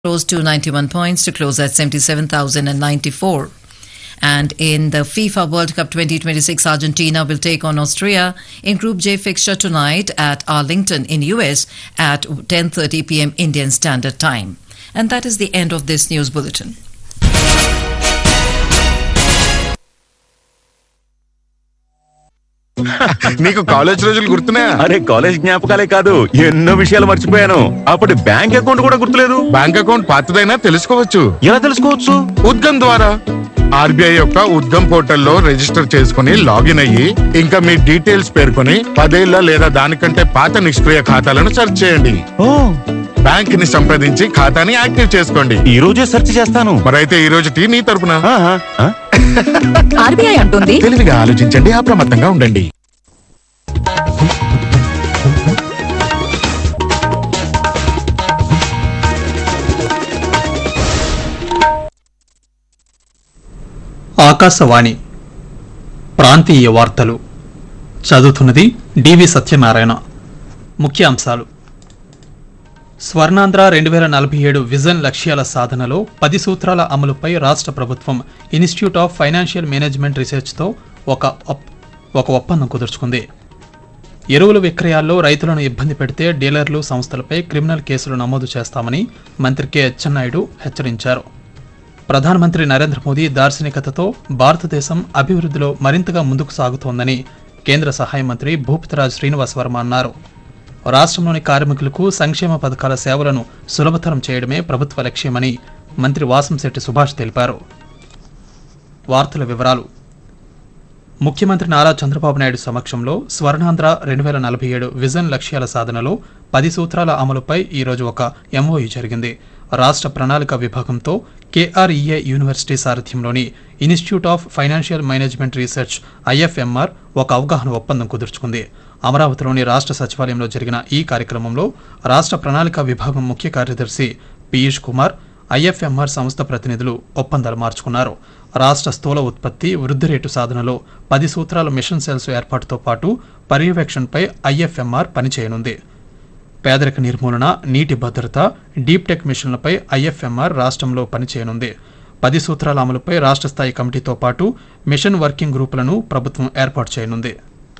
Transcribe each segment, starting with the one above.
rose to 91 points to close at 77,094. And in the FIFA World Cup 2026, Argentina will take on Austria in Group J fixture tonight at Arlington in US at 10:30 p.m. Indian Standard Time. And that is the end of this news bulletin. నీకు college రోజులు గుర్తున్నాయా అరే college జ్ఞాపకాలే కాదు ఎన్నో విషయాలు మర్చిపోయాను అప్పటి bank account కూడా గుర్తులేదు బ్యాంక్ అకౌంట్ పాతదైనా తెలుసుకోవచ్చు ఎలా తెలుసుకోవచ్చు ఉద్గమ్ ద్వారా ఆర్బీఐ యొక్క ఉద్గమ్ పోర్టల్లో రిజిస్టర్ చేసుకుని లాగిన్ అయ్యి ఇంకా మీ డీటెయిల్స్ పేర్కొని పదేళ్ల లేదా దానికంటే పాత నిష్క్రియ ఖాతాలను సెర్చ్ చేయండి ఓ బ్యాంక్ ని సంప్రదించి ఖాతాని యాక్టివ్ చేసుకోండి ఈ రోజే సెర్చ్ చేస్తాను మరైతే ఈ రోజు టీ నీ తరపున ఆహా, ఆ? ఆర్బీఐ అంటుంది తెలివిగా ఆలోచించండి అప్రమత్తంగా ఉండండి ఆకాశవాణి ప్రాంతీయ వార్తలు చదువుతున్నది డివి సత్యనారాయణ ముఖ్యాంశాలు స్వర్ణాంధ్ర రెండు వేల నలభై ఏడు విజన్ లక్ష్యాల సాధనలో పది సూత్రాల అమలుపై రాష్ట్ర ప్రభుత్వం ఇన్స్టిట్యూట్ ఆఫ్ ఫైనాన్షియల్ మేనేజ్మెంట్ రీసెర్చ్తో ఒక ఒప్- ఒక ఒప్పందం కుదుర్చుకుంది ఎరువుల విక్రయాల్లో రైతులను ఇబ్బంది పెడితే డీలర్లు సంస్థలపై క్రిమినల్ కేసులు నమోదు చేస్తామని మంత్రి కె అచ్చెన్నాయుడు హెచ్చరించారు ప్రధానమంత్రి నరేంద్ర మోదీ దార్శనికతతో భారతదేశం అభివృద్ధిలో మరింతగా ముందుకు సాగుతోందని కేంద్ర సహాయ మంత్రి భూపతిరాజ్ శ్రీనివాస్ వర్మ అన్నారు రాష్ట్రంలోని కార్మికులకు సంక్షేమ పథకాల సేవలను సులభతరం చేయడమే ప్రభుత్వ లక్ష్యమని మంత్రి వాసంశెట్టి సుభాష్ తెలిపారు వార్తల వివరాలు ముఖ్యమంత్రి నారా చంద్రబాబు నాయుడు సమక్షంలో స్వర్ణాంధ్ర రెండు వేల నలభై ఏడు విజన్ లక్ష్యాల సాధనలో పది సూత్రాల అమలుపై ఈరోజు ఒక ఎంఓయు జరిగింది రాష్ట్ర ప్రణాళిక విభాగంతో కేఆర్ఈఏ యూనివర్సిటీ సారథ్యంలోని institute of financial management research IFMR ఒక అవగాహన ఒప్పందం కుదుర్చుకుంది అమరావతిలోని రాష్ట్ర సచివాలయంలో జరిగిన ఈ కార్యక్రమంలో రాష్ట్ర ప్రణాళిక విభాగం ముఖ్య కార్యదర్శి పీయూష్ కుమార్ ఐఎఫ్ఎంఆర్ సంస్థ ప్రతినిధులు ఒప్పందాలు మార్చుకున్నారు రాష్ట్ర స్థూల ఉత్పత్తి వృద్ధి రేటు సాధనలో పది సూత్రాల మిషన్ సెల్స్ ఏర్పాటుతో పాటు పర్యవేక్షణపై ఐఎఫ్ఎంఆర్ పనిచేయనుంది పేదరిక నిర్మూలన నీటి భద్రత డీప్ టెక్ మిషన్లపై ఐఎఫ్ఎంఆర్ రాష్ట్రంలో పనిచేయనుంది పది సూత్రాల అమలుపై రాష్ట్ర స్థాయి కమిటీతో పాటు మిషన్ వర్కింగ్ గ్రూపులను ప్రభుత్వం ఏర్పాటు చేయనుంది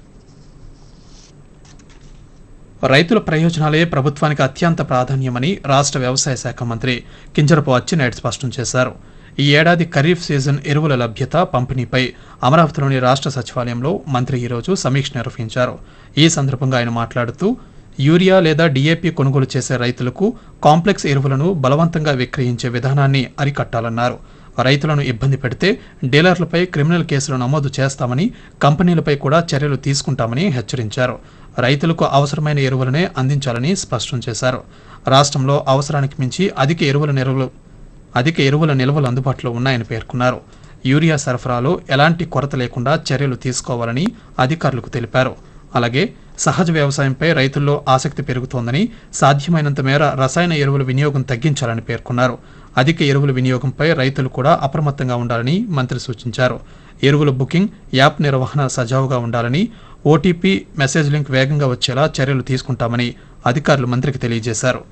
రైతుల ప్రయోజనాలే ప్రభుత్వానికి అత్యంత ప్రాధాన్యమని రాష్ట్ర వ్యవసాయ శాఖ మంత్రి కింజరపు అచ్చెన్నాయుడు స్పష్టం చేశారు ఈ ఏడాది ఖరీఫ్ సీజన్ ఎరువుల లభ్యత పంపిణీపై అమరావతిలోని రాష్ట్ర సచివాలయంలో మంత్రి ఈరోజు సమీక్ష నిర్వహించారు ఈ సందర్భంగా ఆయన మాట్లాడుతూ యూరియా లేదా డీఏపీ కొనుగోలు చేసే రైతులకు కాంప్లెక్స్ ఎరువులను బలవంతంగా విక్రయించే విధానాన్ని అరికట్టాలన్నారు రైతులను ఇబ్బంది పెడితే డీలర్లపై క్రిమినల్ కేసులు నమోదు చేస్తామని కంపెనీలపై కూడా చర్యలు తీసుకుంటామని హెచ్చరించారు రైతులకు అవసరమైన ఎరువులనే అందించాలని స్పష్టం చేశారు రాష్ట్రంలో అవసరానికి మించి అధిక ఎరువుల నిల్వలు అధిక ఎరువుల నిల్వలు అందుబాటులో ఉన్నాయని పేర్కొన్నారు యూరియా సరఫరాలో ఎలాంటి కొరత లేకుండా చర్యలు తీసుకోవాలని అధికారులకు తెలిపారు అలాగే సహజ వ్యవసాయంపై రైతుల్లో ఆసక్తి పెరుగుతోందని సాధ్యమైనంత మేర రసాయన ఎరువుల వినియోగం తగ్గించాలని పేర్కొన్నారు అధిక ఎరువుల వినియోగంపై రైతులు కూడా అప్రమత్తంగా ఉండాలని మంత్రి సూచించారు ఎరువుల బుకింగ్ యాప్ నిర్వహణ సజావుగా ఉండాలని ఓటీపీ మెసేజ్ లింక్ వేగంగా వచ్చేలా చర్యలు తీసుకుంటామని అధికారులు మంత్రికి తెలియజేశారు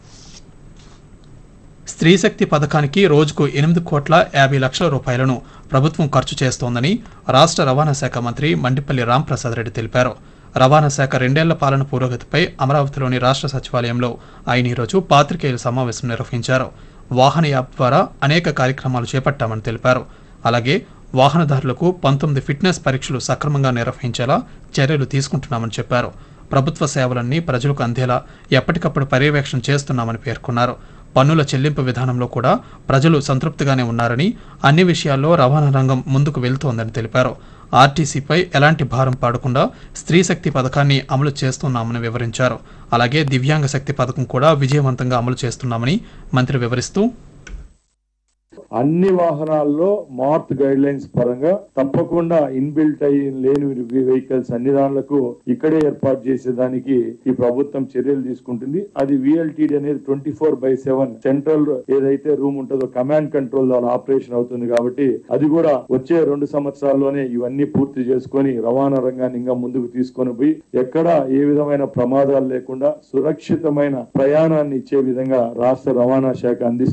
స్త్రీశక్తి పథకానికి రోజుకు ఎనిమిది కోట్ల యాభై లక్షల రూపాయలను ప్రభుత్వం ఖర్చు చేస్తోందని రాష్ట్ర రవాణా శాఖ మంత్రి మండిపల్లి రాంప్రసాద్ రెడ్డి తెలిపారు రవాణా శాఖ రెండేళ్ల పాలన పురోగతిపై అమరావతిలోని రాష్ట్ర సచివాలయంలో ఆయన ఈరోజు పాత్రికేయుల సమావేశం నిర్వహించారు వాహన యాప్ ద్వారా అనేక కార్యక్రమాలు చేపట్టామని తెలిపారు అలాగే వాహనదారులకు పంతొమ్మిది ఫిట్నెస్ పరీక్షలు సక్రమంగా నిర్వహించేలా చర్యలు తీసుకుంటున్నామని చెప్పారు ప్రభుత్వ సేవలన్నీ ప్రజలకు అందేలా ఎప్పటికప్పుడు పర్యవేక్షణ చేస్తున్నామని పేర్కొన్నారు పన్నుల చెల్లింపు విధానంలో కూడా ప్రజలు సంతృప్తిగానే ఉన్నారని అన్ని విషయాల్లో రవాణా రంగం ముందుకు వెళ్తోందని తెలిపారు ఆర్టీసీపై ఎలాంటి భారం పడకుండా స్త్రీ శక్తి పథకాన్ని అమలు చేస్తున్నామని వివరించారు అలాగే దివ్యాంగ శక్తి పథకం కూడా విజయవంతంగా అమలు చేస్తున్నామని మంత్రి వివరిస్తూ అన్ని వాహనాల్లో మార్త్ గైడ్ లైన్స్ పరంగా తప్పకుండా ఇన్బిల్ట్ అయి లేని వెహికల్స్ అన్ని దానిలకు ఇక్కడే ఏర్పాటు చేసేదానికి ఈ ప్రభుత్వం చర్యలు తీసుకుంటుంది అది విఎల్టీడీ అనేది twenty four by seven central ఏదైతే రూమ్ ఉంటుందో కమాండ్ కంట్రోల్ ద్వారా ఆపరేషన్ అవుతుంది కాబట్టి అది కూడా వచ్చే రెండు సంవత్సరాల్లోనే ఇవన్నీ పూర్తి చేసుకొని రవాణా రంగాన్ని ఇంకా ముందుకు తీసుకొని పోయి ఎక్కడ ఏ విధమైన ప్రమాదాలు లేకుండా సురక్షితమైన ప్రయాణాన్ని ఇచ్చే విధంగా రాష్ట్ర రవాణా శాఖ అందిస్తుంది